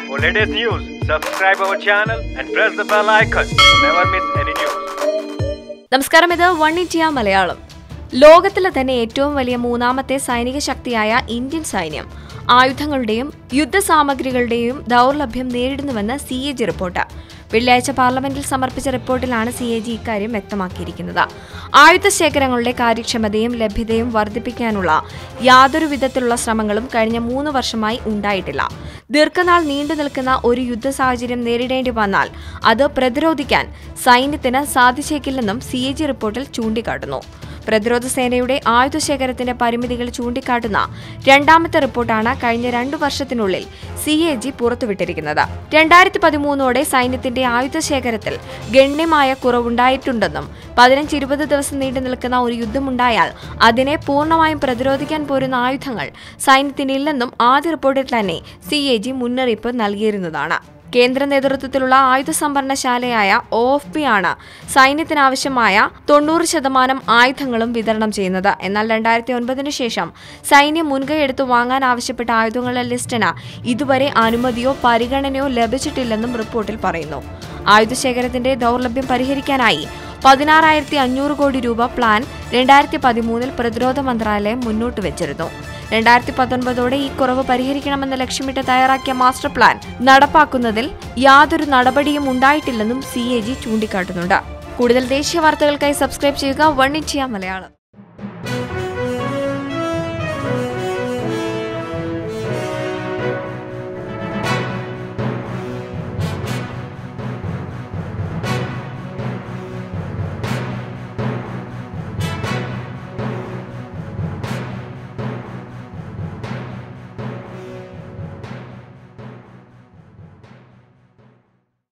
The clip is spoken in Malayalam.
For latest news, subscribe our channel and press the bell icon. Never miss any news. നമസ്കാരം ഇത് വൺ ഇന്ത്യ മലയാളം ലോകത്തിലെ തന്നെ ഏറ്റവും വലിയ മൂന്നാമത്തെ സൈനിക ശക്തിയായ ഇന്ത്യൻ സൈന്യം ആയുധങ്ങളുടെയും യുദ്ധസാമഗ്രികളുടെയും ദൗർലഭ്യം നേരിടുന്നുവെന്ന് സി എ ജി റിപ്പോർട്ട് വെള്ളിയാഴ്ച പാർലമെന്റിൽ സമർപ്പിച്ച റിപ്പോർട്ടിലാണ് സി എ ജി ഇക്കാര്യം വ്യക്തമാക്കിയിരിക്കുന്നത് ആയുധ ശേഖരങ്ങളുടെ കാര്യക്ഷമതയും ലഭ്യതയും വർദ്ധിപ്പിക്കാനുള്ള യാതൊരു വിധത്തിലുള്ള ശ്രമങ്ങളും കഴിഞ്ഞ മൂന്ന് വർഷമായി ഉണ്ടായിട്ടില്ല ദീർഘനാൾ നീണ്ടു നിൽക്കുന്ന ഒരു യുദ്ധ സാഹചര്യം നേരിടേണ്ടി വന്നാൽ അത് പ്രതിരോധിക്കാൻ സൈന്യത്തിന് സാധിച്ചേക്കില്ലെന്നും സി എ ജി റിപ്പോർട്ടിൽ ചൂണ്ടിക്കാട്ടുന്നു പ്രതിരോധ സേനയുടെ ആയുധശേഖരത്തിന്റെ പരിമിതികൾ ചൂണ്ടിക്കാട്ടുന്ന രണ്ടാമത്തെ റിപ്പോർട്ടാണ് കഴിഞ്ഞ രണ്ടു വർഷത്തിനുള്ളിൽ സി എ ജി പുറത്തുവിട്ടിരിക്കുന്നത് രണ്ടായിരത്തി പതിമൂന്നോടെ സൈന്യത്തിന്റെ ആയുധശേഖരത്തിൽ ഗണ്യമായ കുറവുണ്ടായിട്ടുണ്ടെന്നും പതിനഞ്ച് ഇരുപത് ദിവസം നീണ്ടു നിൽക്കുന്ന ഒരു യുദ്ധമുണ്ടായാൽ അതിനെ പൂർണ്ണമായും പ്രതിരോധിക്കാൻ പോരുന്ന ആയുധങ്ങൾ സൈന്യത്തിനില്ലെന്നും ആദ്യ റിപ്പോർട്ടിൽ തന്നെ സി എ ജി മുന്നറിയിപ്പ് നൽകിയിരുന്നതാണ് കേന്ദ്ര നേതൃത്വത്തിലുള്ള ആയുധ സംഭരണശാലയായ ഒ എഫ് പി ആണ് സൈന്യത്തിനാവശ്യമായ തൊണ്ണൂറ് ശതമാനം ആയുധങ്ങളും വിതരണം ചെയ്യുന്നത് എന്നാൽ രണ്ടായിരത്തി ഒൻപതിനു ശേഷം സൈന്യം മുൻകൈയെടുത്ത് വാങ്ങാൻ ആവശ്യപ്പെട്ട ആയുധങ്ങളുടെ ലിസ്റ്റിന് ഇതുവരെ അനുമതിയോ പരിഗണനയോ ലഭിച്ചിട്ടില്ലെന്നും റിപ്പോർട്ടിൽ പറയുന്നു ആയുധശേഖരത്തിന്റെ ദൗർലഭ്യം പരിഹരിക്കാനായി പതിനാറായിരത്തി അഞ്ഞൂറ് കോടി രൂപ പ്ലാൻ രണ്ടായിരത്തി പതിമൂന്നിൽ പ്രതിരോധ മന്ത്രാലയം മുന്നോട്ട് വെച്ചിരുന്നു രണ്ടായിരത്തി പത്തൊൻപതോടെ ഈ കുറവ് പരിഹരിക്കണമെന്ന് ലക്ഷ്യമിട്ട് തയ്യാറാക്കിയ മാസ്റ്റർ പ്ലാൻ നടപ്പാക്കുന്നതിൽ യാതൊരു നടപടിയും ഉണ്ടായിട്ടില്ലെന്നും സി എ ജി ചൂണ്ടിക്കാട്ടുന്നുണ്ട് കൂടുതൽ ദേശീയ വാർത്തകൾക്കായി സബ്സ്ക്രൈബ് ചെയ്യുക വൺ ഇന്ത്യ മലയാളം